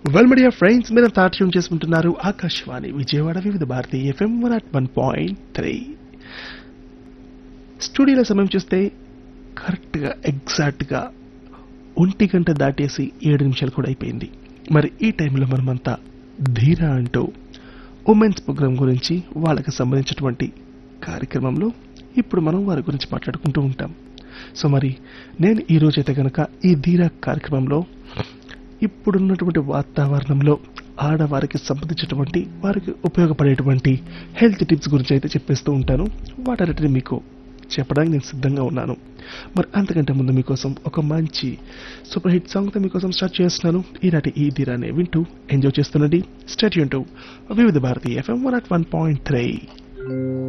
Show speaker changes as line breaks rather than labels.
well media friends మీరు తాట్యం చేసుకుంటున్నారు Akashvani Vijayawada Vividh Bharati FM one at one point three స్టూడియోలో సమయం చూస్తే కరెక్ట్గా ఎగ్జాక్ట్గా ఒంటి గంట దాటేసి ఏడు నిమిషాలు కూడా అయిపోయింది మరి ఈ టైంలో మనమంతా ధీరా అంటూ ఉమెన్స్ ప్రోగ్రామ్ గురించి వాళ్ళకి సంబంధించినటువంటి కార్యక్రమంలో ఇప్పుడు మనం వారి గురించి మాట్లాడుకుంటూ ఉంటాం సో మరి నేను ఈ రోజైతే కనుక ఈ ధీరా కార్యక్రమంలో ఇప్పుడున్నటువంటి వాతావరణంలో ఆడవారికి సంబంధించినటువంటి వారికి ఉపయోగపడేటువంటి హెల్త్ టిప్స్ గురించి అయితే చెప్పేస్తూ ఉంటాను వాటన్నిటిని మీకు చెప్పడానికి నేను సిద్ధంగా ఉన్నాను మరి అంతకంటే ముందు మీకోసం ఒక మంచి సూపర్ హిట్ సాంగ్తో మీకోసం స్టార్ట్ చేస్తున్నాను ఈనాటి ఈ ధీరాన్ని వింటూ ఎంజాయ్ చేస్తుండండి state Vividh Bharati FM one at one point three